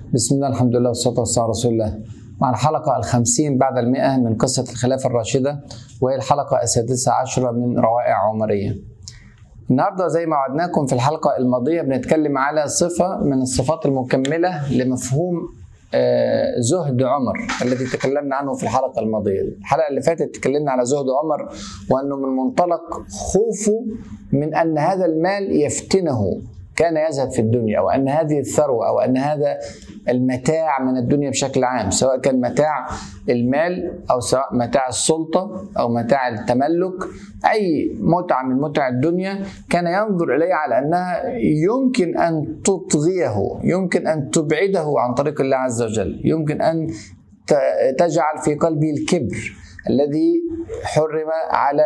بسم الله الحمد لله والصلاة والسلام على رسول الله مع الحلقة الخمسين بعد المئة من قصة الخلافة الراشدة وهي الحلقة السادسة عشرة من روائع عمرية النهاردة زي ما وعدناكم في الحلقة الماضية بنتكلم على صفة من الصفات المكملة لمفهوم آه، زهد عمر الذي تكلمنا عنه في الحلقة الماضية الحلقة اللي فاتت تكلمنا على زهد عمر وأنه من منطلق خوفه من أن هذا المال يفتنه كان يزهد في الدنيا او ان هذه الثروه او ان هذا المتاع من الدنيا بشكل عام سواء كان متاع المال او سواء متاع السلطه او متاع التملك اي متعه من متع الدنيا كان ينظر اليها على انها يمكن ان تطغيه يمكن ان تبعده عن طريق الله عز وجل يمكن ان تجعل في قلبه الكبر الذي حرم على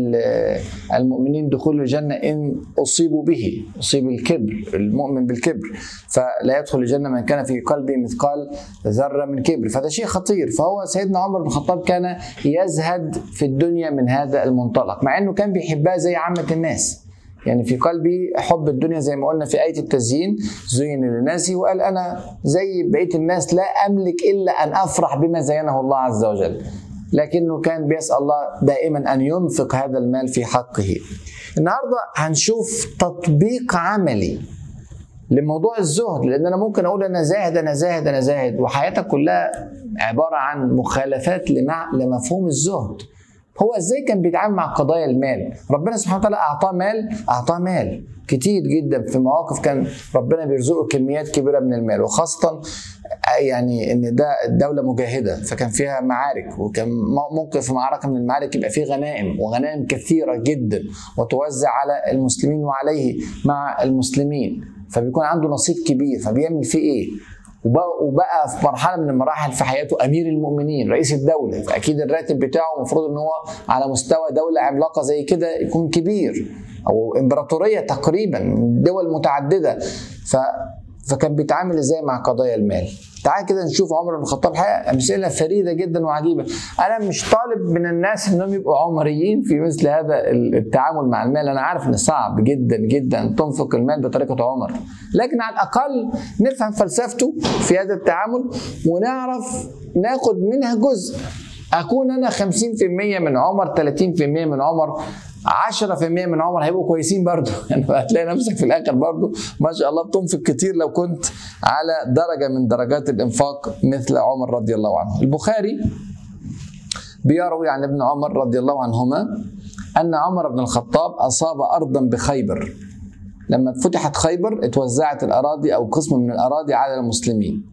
المؤمنين دخول الجنة إن أصيبوا به أصيب الكبر المؤمن بالكبر فلا يدخل الجنة من كان في قلبه مثقال ذرة من كبر فهذا شيء خطير فهو سيدنا عمر بن الخطاب كان يزهد في الدنيا من هذا المنطلق مع أنه كان بيحبها زي عامة الناس يعني في قلبي حب الدنيا زي ما قلنا في آية التزيين زين للناس وقال أنا زي بقية الناس لا أملك إلا أن أفرح بما زينه الله عز وجل لكنه كان بيسأل الله دائما أن ينفق هذا المال في حقه النهاردة هنشوف تطبيق عملي لموضوع الزهد لان انا ممكن اقول انا زاهد انا زاهد انا زاهد وحياتك كلها عباره عن مخالفات لمع لمفهوم الزهد هو ازاي كان بيتعامل مع قضايا المال ربنا سبحانه وتعالى اعطاه مال اعطاه مال كتير جدا في مواقف كان ربنا بيرزقه كميات كبيره من المال وخاصه يعني ان ده دوله مجاهده فكان فيها معارك وكان ممكن في معركه من المعارك يبقى فيه غنائم وغنائم كثيره جدا وتوزع على المسلمين وعليه مع المسلمين فبيكون عنده نصيب كبير فبيعمل فيه ايه؟ وبقى, وبقى في مرحله من المراحل في حياته امير المؤمنين رئيس الدوله فاكيد الراتب بتاعه المفروض ان هو على مستوى دوله عملاقه زي كده يكون كبير او امبراطوريه تقريبا دول متعدده ف فكان بيتعامل ازاي مع قضايا المال تعال كده نشوف عمر بن الخطاب حقيقة امثله فريده جدا وعجيبه انا مش طالب من الناس انهم يبقوا عمريين في مثل هذا التعامل مع المال انا عارف ان صعب جدا جدا تنفق المال بطريقه عمر لكن على الاقل نفهم فلسفته في هذا التعامل ونعرف ناخد منها جزء اكون انا 50% من عمر 30% من عمر 10% من عمر هيبقوا كويسين برضه يعني هتلاقي نفسك في الاخر برضه ما شاء الله بتنفق كتير لو كنت على درجه من درجات الانفاق مثل عمر رضي الله عنه البخاري بيروي عن ابن عمر رضي الله عنهما ان عمر بن الخطاب اصاب ارضا بخيبر لما فتحت خيبر اتوزعت الاراضي او قسم من الاراضي على المسلمين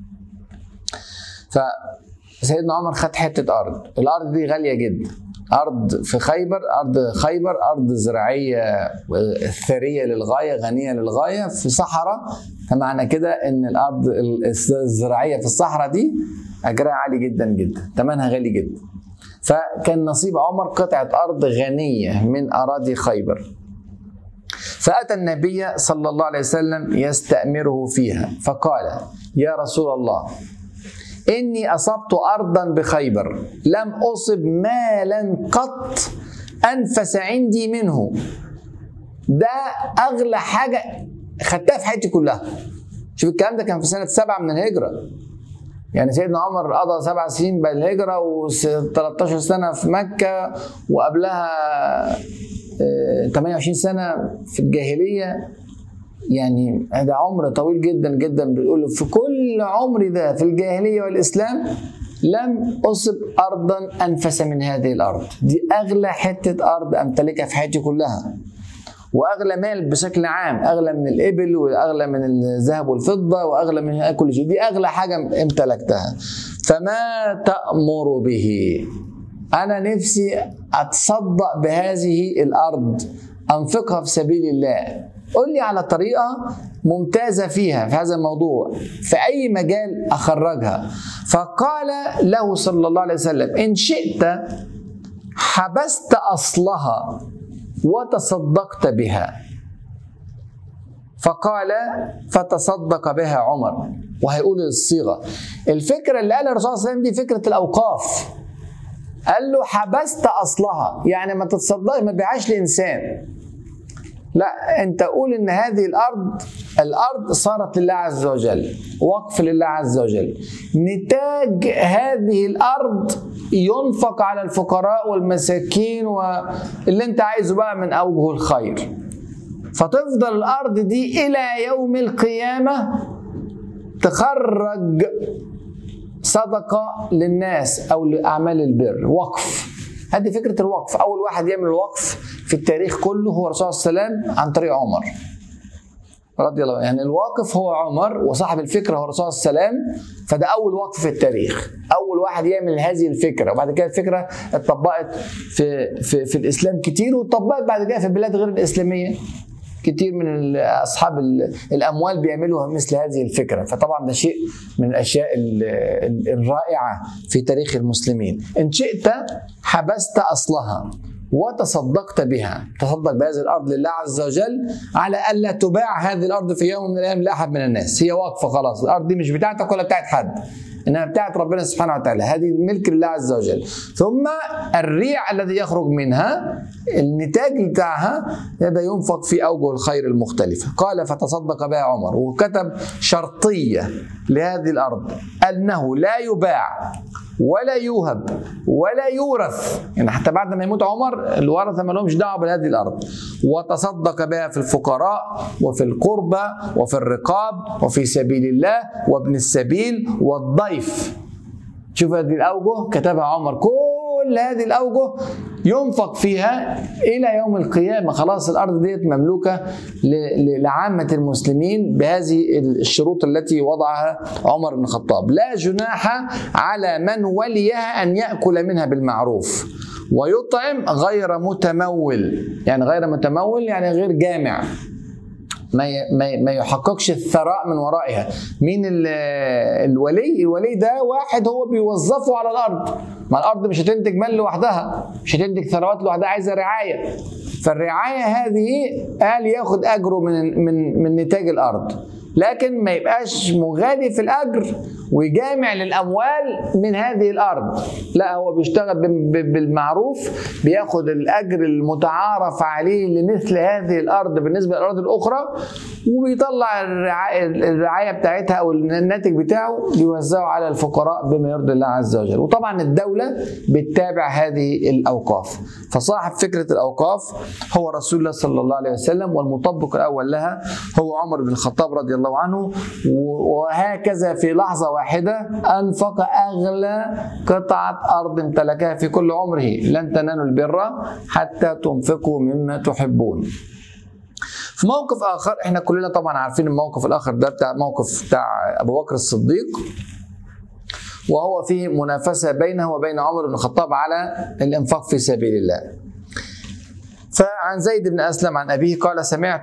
فسيدنا عمر خد حته ارض الارض دي غاليه جدا ارض في خيبر ارض خيبر ارض زراعيه ثريه للغايه غنيه للغايه في صحراء فمعنى كده ان الارض الزراعيه في الصحراء دي اجرها عالي جدا جدا ثمنها غالي جدا فكان نصيب عمر قطعه ارض غنيه من اراضي خيبر فاتى النبي صلى الله عليه وسلم يستامره فيها فقال يا رسول الله إني أصبت أرضا بخيبر لم أصب مالا قط أنفس عندي منه ده أغلى حاجة خدتها في حياتي كلها شوف الكلام ده كان في سنة سبعة من الهجرة يعني سيدنا عمر قضى سبع سنين بعد الهجرة و13 سنة في مكة وقبلها 28 سنة في الجاهلية يعني هذا عمر طويل جدا جدا بيقول في كل عمري ده في الجاهلية والإسلام لم أصب أرضا أنفس من هذه الأرض دي أغلى حتة أرض أمتلكها في حياتي كلها واغلى مال بشكل عام اغلى من الابل واغلى من الذهب والفضه واغلى من كل شيء دي اغلى حاجه امتلكتها فما تامر به انا نفسي اتصدق بهذه الارض انفقها في سبيل الله قل لي على طريقة ممتازة فيها في هذا الموضوع في أي مجال أخرجها فقال له صلى الله عليه وسلم إن شئت حبست أصلها وتصدقت بها فقال فتصدق بها عمر وهيقول الصيغة الفكرة اللي قالها الرسول صلى الله عليه وسلم دي فكرة الأوقاف قال له حبست أصلها يعني ما تتصدقش ما تبيعهاش لإنسان لا انت قول ان هذه الارض الارض صارت لله عز وجل وقف لله عز وجل نتاج هذه الارض ينفق على الفقراء والمساكين واللي انت عايزه بقى من اوجه الخير فتفضل الارض دي الى يوم القيامه تخرج صدقه للناس او لاعمال البر وقف هذه فكره الوقف اول واحد يعمل الوقف في التاريخ كله هو الرسول صلى الله عليه وسلم عن طريق عمر رضي الله عنه يعني الواقف هو عمر وصاحب الفكره هو الرسول صلى الله عليه وسلم فده اول وقف في التاريخ اول واحد يعمل هذه الفكره وبعد كده الفكره اتطبقت في في, في الاسلام كتير واتطبقت بعد كده في البلاد غير الاسلاميه كتير من اصحاب الاموال بيعملوا مثل هذه الفكره فطبعا ده شيء من الاشياء الرائعه في تاريخ المسلمين ان شئت حبست اصلها وتصدقت بها تصدق بهذه الارض لله عز وجل على الا تباع هذه الارض في يوم من الايام لاحد من الناس هي واقفه خلاص الارض دي مش بتاعتك ولا بتاعت حد انها بتاعت ربنا سبحانه وتعالى هذه ملك لله عز وجل ثم الريع الذي يخرج منها النتاج بتاعها هذا ينفق في اوجه الخير المختلفه قال فتصدق بها عمر وكتب شرطيه لهذه الارض انه لا يباع ولا يوهب ولا يورث يعني حتى بعد ما يموت عمر الورثه ما لهمش دعوه بهذه الارض وتصدق بها في الفقراء وفي القربى وفي الرقاب وفي سبيل الله وابن السبيل والضيف شوف هذه الاوجه كتبها عمر كل هذه الاوجه ينفق فيها الى يوم القيامه خلاص الارض ديت مملوكه لعامه المسلمين بهذه الشروط التي وضعها عمر بن الخطاب لا جناح على من وليها ان ياكل منها بالمعروف ويطعم غير متمول يعني غير متمول يعني غير جامع ما ما يحققش الثراء من ورائها مين الولي الولي ده واحد هو بيوظفه على الارض ما الارض مش هتنتج مال لوحدها مش هتنتج ثروات لوحدها عايزه رعايه فالرعايه هذه قال ياخد اجره من من من نتاج الارض لكن ما يبقاش مغالي في الاجر ويجامع للاموال من هذه الارض لا هو بيشتغل بالمعروف بياخد الاجر المتعارف عليه لمثل هذه الارض بالنسبه للاراضي الاخرى وبيطلع الرعايه بتاعتها او الناتج بتاعه بيوزعه على الفقراء بما يرضي الله عز وجل وطبعا الدوله بتتابع هذه الاوقاف فصاحب فكره الاوقاف هو رسول الله صلى الله عليه وسلم والمطبق الاول لها هو عمر بن الخطاب رضي الله عنه وهكذا في لحظه واحدة أنفق أغلى قطعة أرض امتلكها في كل عمره لن تنالوا البر حتى تنفقوا مما تحبون في موقف آخر احنا كلنا طبعا عارفين الموقف الآخر ده بتاع موقف بتاع أبو بكر الصديق وهو فيه منافسة بينه وبين عمر بن الخطاب على الإنفاق في سبيل الله فعن زيد بن أسلم عن أبيه قال سمعت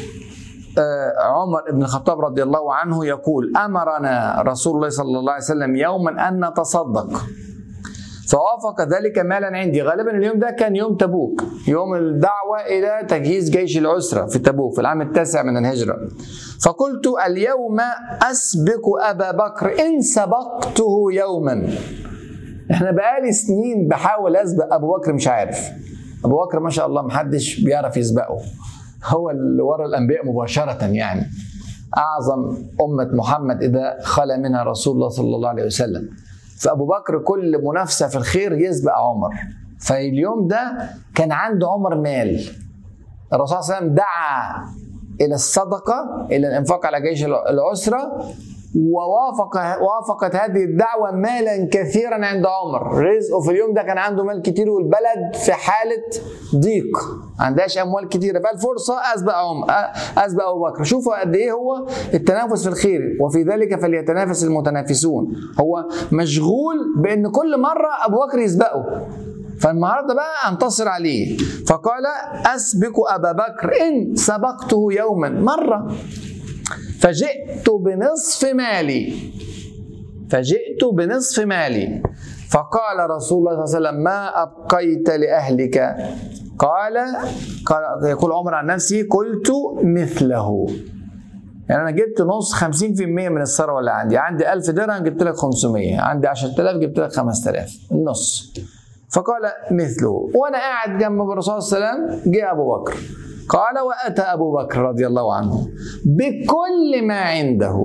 عمر بن الخطاب رضي الله عنه يقول امرنا رسول الله صلى الله عليه وسلم يوما ان نتصدق فوافق ذلك مالا عندي غالبا اليوم ده كان يوم تبوك يوم الدعوة إلى تجهيز جيش العسرة في تبوك في العام التاسع من الهجرة فقلت اليوم أسبق أبا بكر إن سبقته يوما احنا بقالي سنين بحاول أسبق أبو بكر مش عارف أبو بكر ما شاء الله محدش بيعرف يسبقه هو اللي ورا الانبياء مباشره يعني اعظم امه محمد اذا خلا منها رسول الله صلى الله عليه وسلم فابو بكر كل منافسه في الخير يسبق عمر فاليوم ده كان عنده عمر مال الرسول صلى الله عليه وسلم دعا الى الصدقه الى الانفاق على جيش العسره ووافق وافقت هذه الدعوة مالا كثيرا عند عمر رزقه في اليوم ده كان عنده مال كتير والبلد في حالة ضيق ما عندهاش أموال كتيرة فالفرصة أسبق عمر أسبق أبو بكر شوفوا قد إيه هو التنافس في الخير وفي ذلك فليتنافس المتنافسون هو مشغول بأن كل مرة أبو بكر يسبقه فالنهارده بقى انتصر عليه فقال اسبق ابا بكر ان سبقته يوما مره فجئت بنصف مالي فجئت بنصف مالي فقال رسول الله صلى الله عليه وسلم ما أبقيت لأهلك قال, قال يقول عمر عن نفسه قلت مثله يعني أنا جبت نص 50% من الثروة اللي عندي عندي 1000 درهم جبت لك 500 عندي 10000 جبت لك 5000 النص فقال مثله وأنا قاعد جنب الرسول صلى الله عليه وسلم جه أبو بكر قال واتى ابو بكر رضي الله عنه بكل ما عنده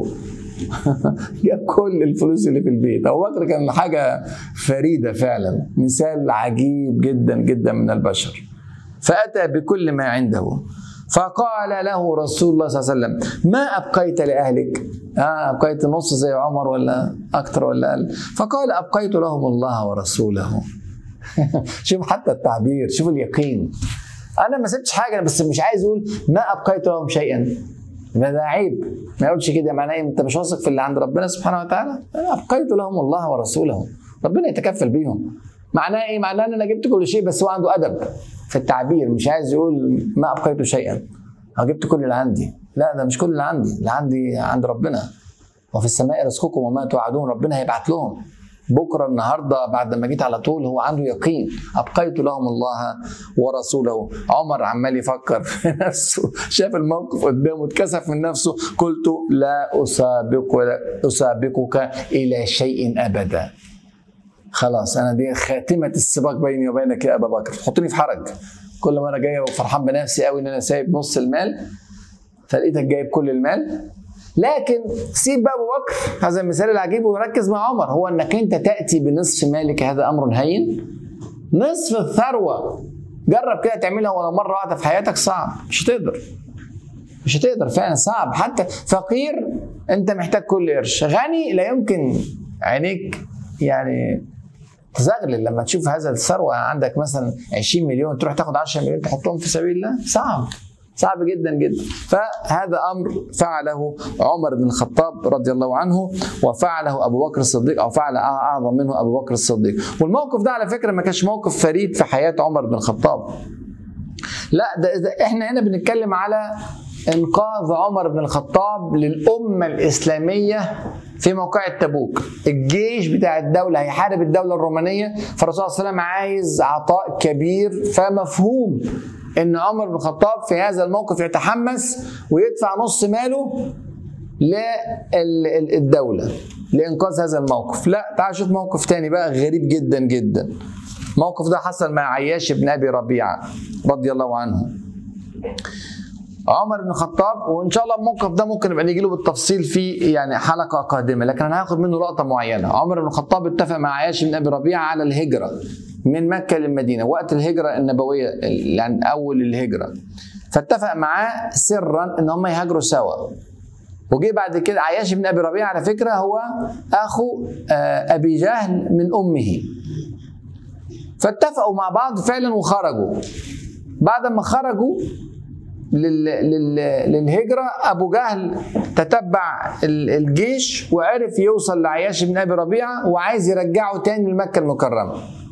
جاب كل الفلوس اللي في البيت ابو بكر كان حاجه فريده فعلا مثال عجيب جدا جدا من البشر فاتى بكل ما عنده فقال له رسول الله صلى الله عليه وسلم ما ابقيت لاهلك آه ابقيت نص زي عمر ولا اكثر ولا اقل فقال ابقيت لهم الله ورسوله شوف حتى التعبير شوف اليقين انا ما سبتش حاجه بس مش عايز اقول ما ابقيت لهم شيئا ما ده عيب ما يقولش كده معناه إيه؟ انت مش واثق في اللي عند ربنا سبحانه وتعالى ابقيت لهم الله ورسوله ربنا يتكفل بيهم معناه ايه معناه ان انا جبت كل شيء بس هو عنده ادب في التعبير مش عايز يقول ما ابقيت شيئا انا جبت كل اللي عندي لا ده مش كل اللي عندي اللي عندي عند ربنا وفي السماء رزقكم وما توعدون ربنا هيبعت لهم بكره النهارده بعد ما جيت على طول هو عنده يقين ابقيت لهم الله ورسوله عمر عمال يفكر في نفسه شاف الموقف قدامه اتكسف من نفسه قلت لا اسابق اسابقك الى شيء ابدا خلاص انا دي خاتمه السباق بيني وبينك يا ابا بكر تحطني في حرج كل ما انا جاي وفرحان بنفسي قوي ان انا سايب نص المال فلقيتك جايب كل المال لكن سيب بقى ابو بكر هذا المثال العجيب وركز مع عمر هو انك انت تاتي بنصف مالك هذا امر هين نصف الثروه جرب كده تعملها ولو مره واحده في حياتك صعب مش هتقدر مش هتقدر فعلا صعب حتى فقير انت محتاج كل قرش غني لا يمكن عينيك يعني تزغلل لما تشوف هذا الثروه عندك مثلا 20 مليون تروح تاخد 10 مليون تحطهم في سبيل الله صعب صعب جدا جدا فهذا امر فعله عمر بن الخطاب رضي الله عنه وفعله ابو بكر الصديق او فعل اعظم منه ابو بكر الصديق والموقف ده على فكره ما كانش موقف فريد في حياه عمر بن الخطاب لا ده, ده احنا هنا بنتكلم على انقاذ عمر بن الخطاب للامه الاسلاميه في موقع تبوك الجيش بتاع الدوله هيحارب الدوله الرومانيه فالرسول صلى الله عليه وسلم عايز عطاء كبير فمفهوم ان عمر بن الخطاب في هذا الموقف يتحمس ويدفع نص ماله للدوله لانقاذ هذا الموقف لا تعال شوف موقف تاني بقى غريب جدا جدا الموقف ده حصل مع عياش بن ابي ربيعه رضي الله عنه عمر بن الخطاب وان شاء الله الموقف ده ممكن نبقى نيجي له بالتفصيل في يعني حلقه قادمه لكن انا هاخد منه لقطه معينه عمر بن الخطاب اتفق مع عياش بن ابي ربيعه على الهجره من مكه للمدينه وقت الهجره النبويه يعني اول الهجره فاتفق معاه سرا ان هم يهاجروا سوا وجي بعد كده عياش بن ابي ربيعه على فكره هو اخو ابي جهل من امه فاتفقوا مع بعض فعلا وخرجوا بعد ما خرجوا لل... لل... للهجرة أبو جهل تتبع الجيش وعرف يوصل لعياش بن أبي ربيعة وعايز يرجعه تاني لمكة المكرمة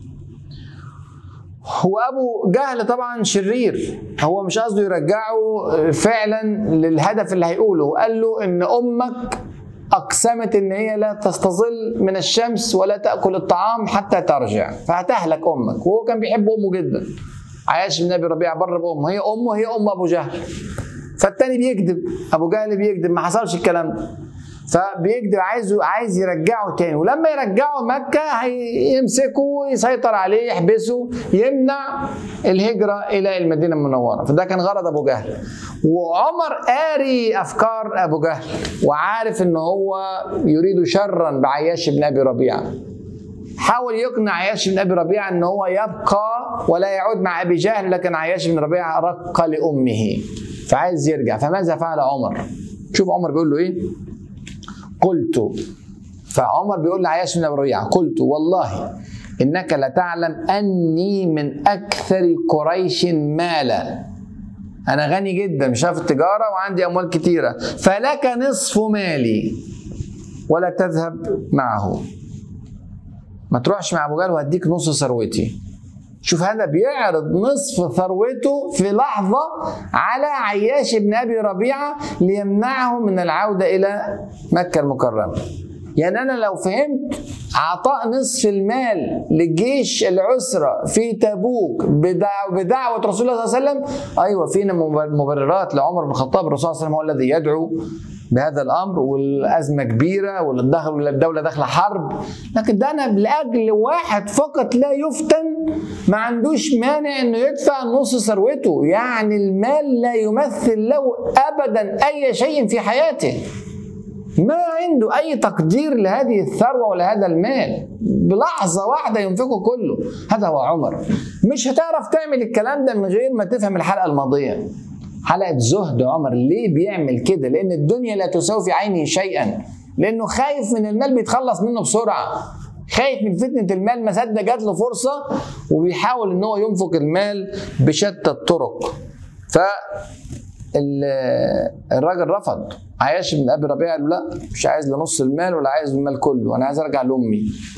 وابو جهل طبعا شرير هو مش قصده يرجعه فعلا للهدف اللي هيقوله قال له ان امك اقسمت ان هي لا تستظل من الشمس ولا تاكل الطعام حتى ترجع فهتهلك امك وهو كان بيحب امه جدا عايش بن ابي ربيعه بر بامه هي امه هي ام ابو جهل فالتاني بيكذب ابو جهل بيكذب ما حصلش الكلام ده فبيكذب عايز عايز يرجعه تاني ولما يرجعه مكه هيمسكه ويسيطر عليه يحبسه يمنع الهجره الى المدينه المنوره فده كان غرض ابو جهل وعمر قاري افكار ابو جهل وعارف ان هو يريد شرا بعياش بن ابي ربيعه حاول يقنع عياش بن ابي ربيعه ان هو يبقى ولا يعود مع ابي جهل لكن عياش بن ربيعه رق لامه فعايز يرجع فماذا فعل عمر؟ شوف عمر بيقول له ايه؟ قلت فعمر بيقول لعياش بن ابي ربيعه قلت والله انك لتعلم اني من اكثر قريش مالا انا غني جدا مش في التجاره وعندي اموال كتيره فلك نصف مالي ولا تذهب معه ما تروحش مع ابو جهل وهديك نص ثروتي شوف هذا بيعرض نصف ثروته في لحظة على عياش بن أبي ربيعة ليمنعه من العودة إلى مكة المكرمة يعني أنا لو فهمت عطاء نصف المال للجيش العسرة في تبوك بدعوة رسول الله صلى الله عليه وسلم أيوة فينا مبررات لعمر بن الخطاب الرسول صلى الله عليه وسلم هو الذي يدعو بهذا الامر والازمه كبيره والدوله داخله حرب لكن ده انا لاجل واحد فقط لا يفتن ما عندوش مانع انه يدفع نص ثروته يعني المال لا يمثل له ابدا اي شيء في حياته ما عنده اي تقدير لهذه الثروه ولا هذا المال بلحظه واحده ينفقه كله هذا هو عمر مش هتعرف تعمل الكلام ده من غير ما تفهم الحلقه الماضيه حلقه زهد عمر ليه بيعمل كده لان الدنيا لا تساوي في عينه شيئا لانه خايف من المال بيتخلص منه بسرعه خايف من فتنه المال ما صدق جات له فرصه وبيحاول ان هو ينفق المال بشتى الطرق ف الراجل رفض عياش بن ابي ربيعه قال له لا مش عايز لنص المال ولا عايز المال كله انا عايز ارجع لامي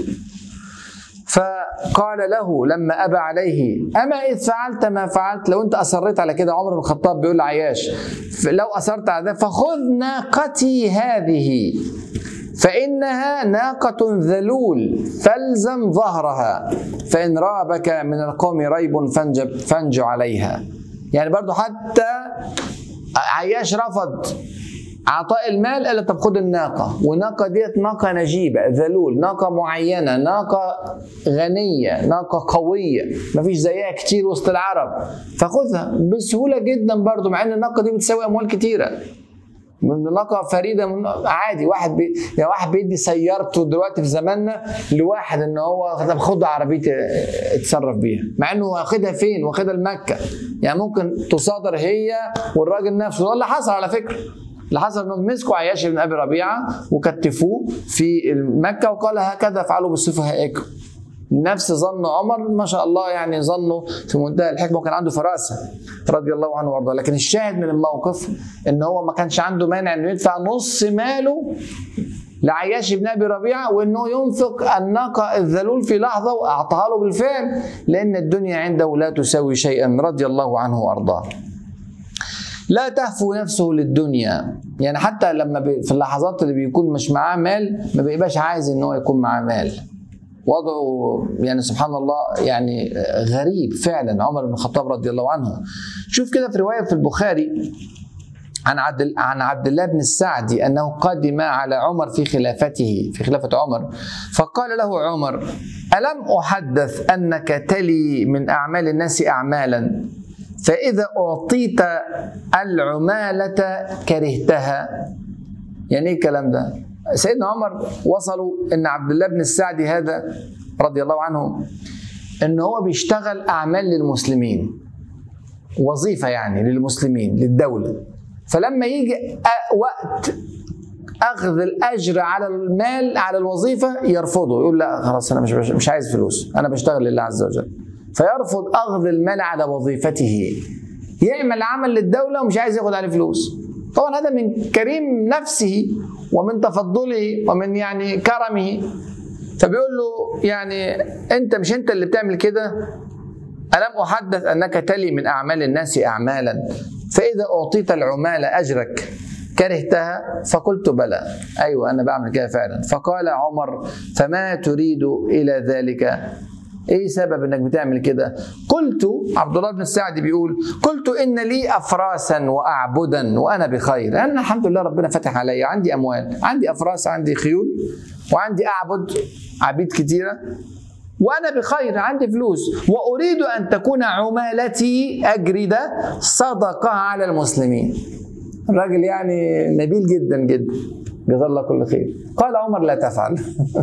فقال له لما ابى عليه اما اذ فعلت ما فعلت لو انت اصريت على كده عمر بن الخطاب بيقول لعياش لو اصرت على ذلك فخذ ناقتي هذه فإنها ناقة ذلول فالزم ظهرها فإن رابك من القوم ريب فانجب فانج عليها يعني برضو حتى عياش رفض عطاء المال قال طب خد الناقة والناقة ديت ناقة نجيبة ذلول ناقة معينة ناقة غنية ناقة قوية مفيش زيها كتير وسط العرب فخذها بسهولة جدا برضو مع ان الناقة دي بتساوي أموال كتيرة من ناقة فريدة من عادي واحد بي... يعني واحد بيدي سيارته دلوقتي في زماننا لواحد ان هو طب خد عربيتي اتصرف بيها مع انه واخدها فين؟ واخدها لمكة يعني ممكن تصادر هي والراجل نفسه اللي حصل على فكرة اللي حصل انهم مسكوا عياش بن ابي ربيعه وكتفوه في مكه وقال هكذا افعلوا بالسفهائكم نفس ظن عمر ما شاء الله يعني ظنه في منتهى الحكمه وكان عنده فراسه رضي الله عنه وارضاه لكن الشاهد من الموقف ان هو ما كانش عنده مانع انه يدفع نص ماله لعياش بن ابي ربيعه وانه ينفق الناقه الذلول في لحظه واعطاها له بالفعل لان الدنيا عنده لا تساوي شيئا رضي الله عنه وارضاه. لا تهفو نفسه للدنيا يعني حتى لما في اللحظات اللي بيكون مش معاه مال ما بيبقاش عايز ان هو يكون معاه مال وضعه يعني سبحان الله يعني غريب فعلا عمر بن الخطاب رضي الله عنه شوف كده في روايه في البخاري عن عبد عن عبد الله بن السعدي انه قدم على عمر في خلافته في خلافه عمر فقال له عمر الم احدث انك تلي من اعمال الناس اعمالا فاذا اعطيت العماله كرهتها يعني ايه الكلام ده سيدنا عمر وصلوا ان عبد الله بن السعدي هذا رضي الله عنه ان هو بيشتغل اعمال للمسلمين وظيفه يعني للمسلمين للدوله فلما يجي وقت اخذ الاجر على المال على الوظيفه يرفضه يقول لا خلاص انا مش مش عايز فلوس انا بشتغل لله عز وجل فيرفض اخذ المال على وظيفته يعمل عمل للدوله ومش عايز ياخد عليه فلوس طبعا هذا من كريم نفسه ومن تفضله ومن يعني كرمه فبيقول له يعني انت مش انت اللي بتعمل كده الم احدث انك تلي من اعمال الناس اعمالا فاذا اعطيت العمال اجرك كرهتها فقلت بلى ايوه انا بعمل كده فعلا فقال عمر فما تريد الى ذلك ايه سبب انك بتعمل كده قلت عبد الله بن السعدي بيقول قلت ان لي افراسا واعبدا وانا بخير انا الحمد لله ربنا فتح عليا عندي اموال عندي افراس عندي خيول وعندي اعبد عبيد كتيره وانا بخير عندي فلوس واريد ان تكون عمالتي اجري ده صدقه على المسلمين الراجل يعني نبيل جدا جدا جزاه الله كل خير قال عمر لا تفعل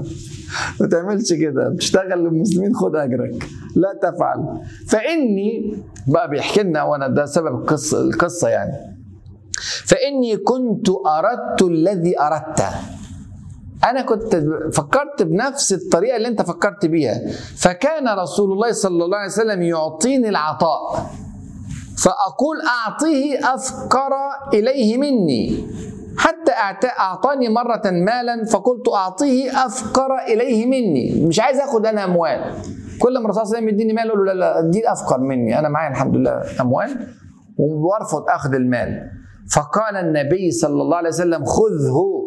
ما تعملش كده تشتغل للمسلمين خد اجرك لا تفعل فاني بقى بيحكي لنا وانا ده سبب القصه القصه يعني فاني كنت اردت الذي اردته انا كنت فكرت بنفس الطريقه اللي انت فكرت بيها فكان رسول الله صلى الله عليه وسلم يعطيني العطاء فاقول اعطيه افقر اليه مني حتى اعطاني مره مالا فقلت اعطيه افقر اليه مني مش عايز اخد انا اموال كل ما الرسول صلى الله عليه وسلم يديني مال اقول له لا لا دي افقر مني انا معايا الحمد لله اموال وارفض اخذ المال فقال النبي صلى الله عليه وسلم خذه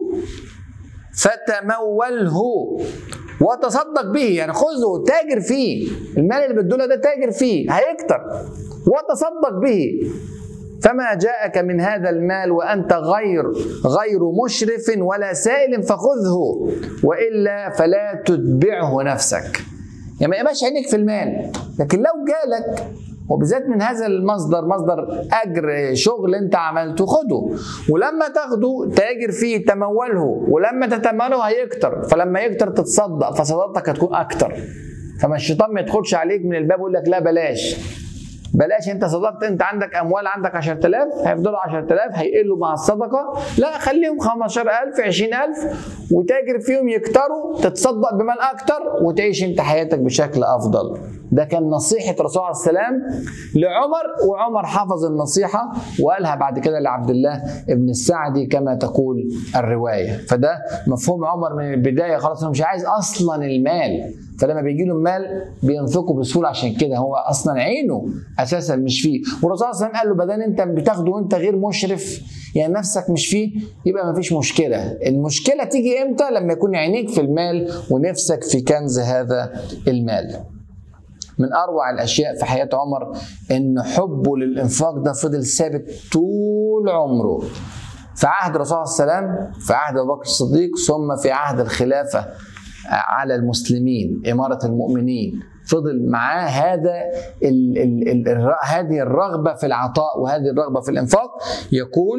فتموله وتصدق به يعني خذه تاجر فيه المال اللي بتدوله ده تاجر فيه هيكتر وتصدق به فما جاءك من هذا المال وأنت غير غير مشرف ولا سائل فخذه وإلا فلا تتبعه نفسك يعني ما يبقاش عينيك في المال لكن لو جالك وبالذات من هذا المصدر مصدر اجر شغل انت عملته خده ولما تاخده تاجر فيه تموله ولما تتموله هيكتر فلما يكتر تتصدق فصدقتك هتكون اكتر فما الشيطان ما يدخلش عليك من الباب ويقول لك لا بلاش بلاش انت صدقت انت عندك اموال عندك 10000 هيفضلوا 10000 هيقلوا مع الصدقه لا خليهم 15000 20000 وتاجر فيهم يكتروا تتصدق بمال اكتر وتعيش انت حياتك بشكل افضل ده كان نصيحه الرسول عليه السلام لعمر وعمر حفظ النصيحه وقالها بعد كده لعبد الله ابن السعدي كما تقول الروايه فده مفهوم عمر من البدايه خلاص انه مش عايز اصلا المال فلما بيجي له المال بينفقه بسهوله عشان كده هو اصلا عينه اساسا مش فيه والرسول صلى الله عليه وسلم قال له بدل انت بتاخده وانت غير مشرف يعني نفسك مش فيه يبقى ما فيش مشكله المشكله تيجي امتى لما يكون عينيك في المال ونفسك في كنز هذا المال من اروع الاشياء في حياه عمر ان حبه للانفاق ده فضل ثابت طول عمره في عهد الرسول صلى الله عليه وسلم في عهد ابو بكر الصديق ثم في عهد الخلافه على المسلمين إمارة المؤمنين فضل معاه هذا ال ال ال هذه الرغبة في العطاء وهذه الرغبة في الإنفاق يقول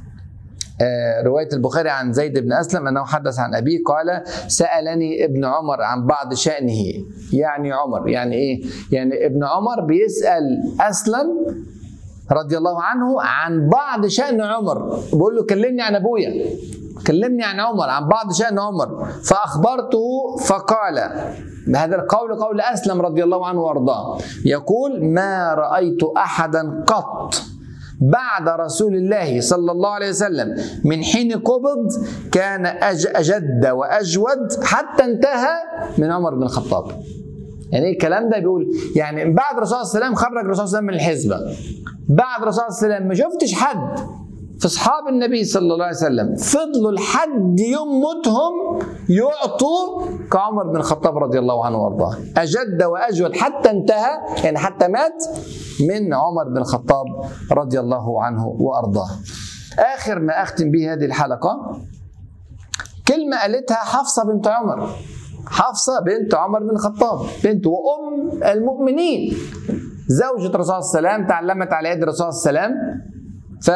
آه رواية البخاري عن زيد بن أسلم أنه حدث عن أبيه قال سألني ابن عمر عن بعض شأنه يعني عمر يعني إيه يعني ابن عمر بيسأل أسلم رضي الله عنه عن بعض شأن عمر بيقول له كلمني عن أبويا كلمني عن عمر عن بعض شأن عمر فأخبرته فقال بهذا القول قول أسلم رضي الله عنه وأرضاه يقول ما رأيت أحدا قط بعد رسول الله صلى الله عليه وسلم من حين قبض كان أجد وأجود حتى انتهى من عمر بن الخطاب يعني ايه الكلام ده بيقول يعني بعد الرسول صلى الله عليه وسلم خرج الرسول صلى الله عليه وسلم من الحزبه بعد الرسول صلى الله عليه وسلم ما شفتش حد في اصحاب النبي صلى الله عليه وسلم فضلوا لحد يوم موتهم يعطوا كعمر بن الخطاب رضي الله عنه وارضاه اجد واجود حتى انتهى يعني حتى مات من عمر بن الخطاب رضي الله عنه وارضاه اخر ما اختم به هذه الحلقه كلمه قالتها حفصه بنت عمر حفصه بنت عمر بن الخطاب بنت وام المؤمنين زوجة الرسول صلى الله عليه وسلم تعلمت على يد الرسول صلى الله عليه وسلم ف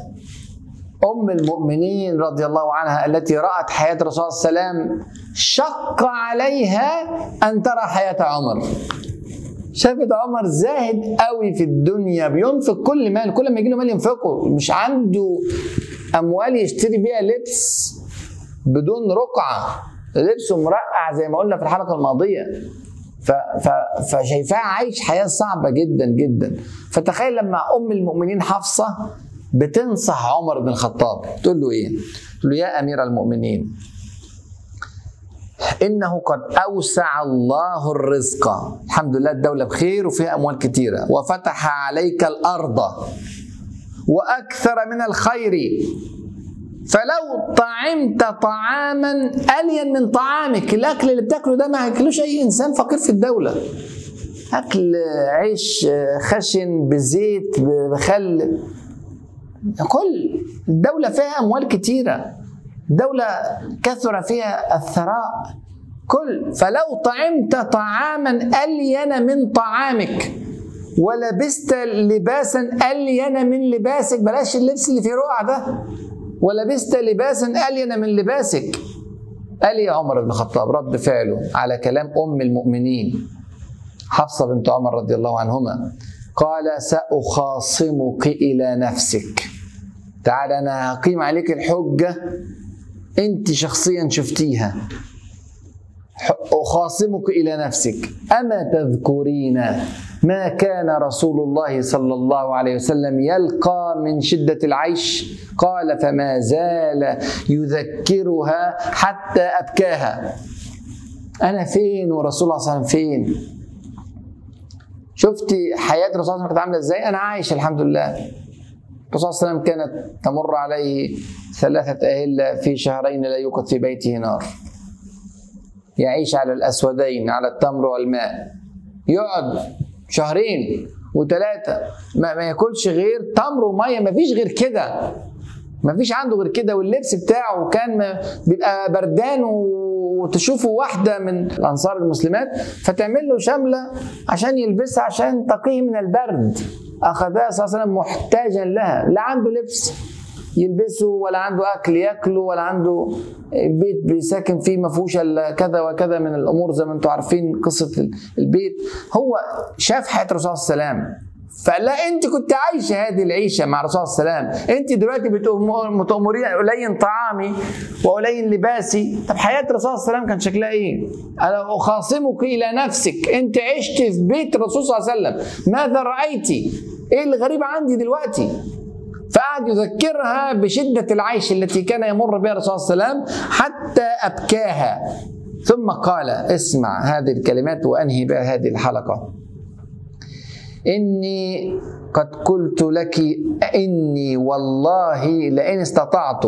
أم المؤمنين رضي الله عنها التي رأت حياة الرسول صلى الله عليه وسلم شق عليها أن ترى حياة عمر شافت عمر زاهد قوي في الدنيا بينفق كل مال كل ما يجي له مال ينفقه مش عنده أموال يشتري بيها لبس بدون رقعة لبسه مرقع زي ما قلنا في الحلقة الماضية ف... ف... فشايفاه عايش حياة صعبة جدا جدا فتخيل لما أم المؤمنين حفصة بتنصح عمر بن الخطاب تقول له ايه تقول له يا امير المؤمنين انه قد اوسع الله الرزق الحمد لله الدوله بخير وفيها اموال كثيره وفتح عليك الارض واكثر من الخير فلو طعمت طعاما الين من طعامك الاكل اللي بتاكله ده ما ياكلوش اي انسان فقير في الدوله اكل عيش خشن بزيت بخل كل الدولة فيها أموال كتيرة دولة كثر فيها الثراء كل فلو طعمت طعاما ألين من طعامك ولبست لباسا ألين من لباسك بلاش اللبس اللي فيه رقع ده ولبست لباسا ألين من لباسك قال يا عمر بن الخطاب رد فعله على كلام أم المؤمنين حفصة بنت عمر رضي الله عنهما قال سأخاصمك إلى نفسك تعال أنا هقيم عليك الحجة أنت شخصيا شفتيها أخاصمك إلى نفسك أما تذكرين ما كان رسول الله صلى الله عليه وسلم يلقى من شدة العيش قال فما زال يذكرها حتى أبكاها أنا فين ورسول الله صلى الله عليه وسلم فين شفتي حياة الرسول صلى الله عليه وسلم كانت عاملة ازاي؟ أنا عايش الحمد لله. الرسول صلى الله عليه وسلم كانت تمر عليه ثلاثة أهلة في شهرين لا يوقد في بيته نار. يعيش على الأسودين على التمر والماء. يقعد شهرين وثلاثة ما, ما ياكلش غير تمر ومية ما فيش غير كده ما فيش عنده غير كده واللبس بتاعه كان بيبقى بردان وتشوفه واحدة من الأنصار المسلمات فتعمل له شملة عشان يلبسها عشان تقيه من البرد أخذها صلى الله عليه وسلم محتاجا لها لا عنده لبس يلبسه ولا عنده اكل ياكله ولا عنده بيت بيساكن فيه ما فيهوش الا كذا وكذا من الامور زي ما انتم عارفين قصه البيت هو شاف حياه الرسول صلى الله عليه وسلم فلا انت كنت عايشه هذه العيشه مع الرسول صلى الله عليه وسلم انت دلوقتي بتأمرين قليل طعامي وقليل لباسي طب حياه الرسول صلى الله عليه وسلم كان شكلها ايه انا اخاصمك الى نفسك انت عشت في بيت الرسول صلى الله عليه وسلم ماذا رايتي ايه الغريب عندي دلوقتي فقعد يذكرها بشدة العيش التي كان يمر بها الرسول صلى الله عليه وسلم حتى أبكاها ثم قال اسمع هذه الكلمات وأنهي بها هذه الحلقة إني قد قلت لك إني والله لئن استطعت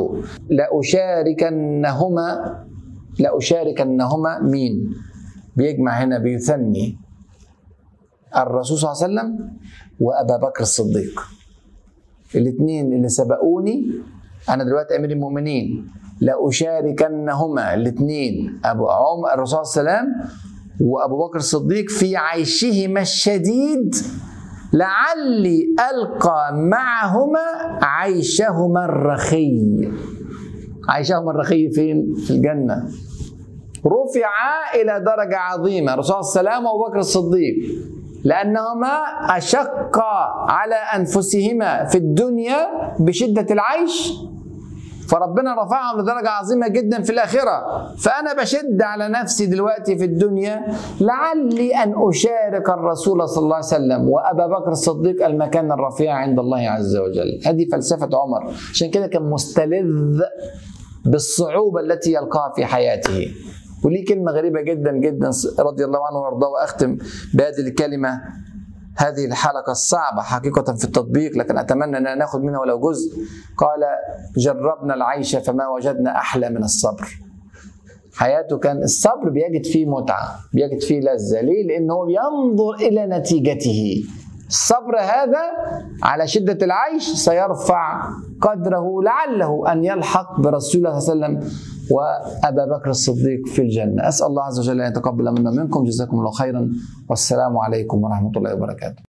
لأشاركنهما لأشاركنهما مين بيجمع هنا بيثني الرسول صلى الله عليه وسلم وأبا بكر الصديق الاثنين اللي سبقوني انا دلوقتي امير المؤمنين لاشاركنهما الاثنين ابو عمر الرسول صلى الله عليه وسلم وابو بكر الصديق في عيشهما الشديد لعلي القى معهما عيشهما الرخي عيشهما الرخي فين في الجنه رفعا الى درجه عظيمه الرسول صلى الله عليه وسلم وابو بكر الصديق لأنهما أشقا على أنفسهما في الدنيا بشدة العيش فربنا رفعهم لدرجة عظيمة جدا في الآخرة فأنا بشد على نفسي دلوقتي في الدنيا لعلي أن أشارك الرسول صلى الله عليه وسلم وأبا بكر الصديق المكان الرفيع عند الله عز وجل هذه فلسفة عمر عشان كده كان مستلذ بالصعوبة التي يلقاها في حياته وليه كلمة غريبة جدا جدا رضي الله عنه وارضاه وأختم بهذه الكلمة هذه الحلقة الصعبة حقيقة في التطبيق لكن أتمنى أن ناخذ منها ولو جزء قال جربنا العيش فما وجدنا أحلى من الصبر حياته كان الصبر بيجد فيه متعة بيجد فيه لذة ليه؟ لأنه بينظر إلى نتيجته الصبر هذا على شدة العيش سيرفع قدره لعله أن يلحق برسول الله صلى الله عليه وسلم وأبا بكر الصديق في الجنة أسأل الله عز وجل أن يتقبل منا منكم جزاكم الله خيرا والسلام عليكم ورحمة الله وبركاته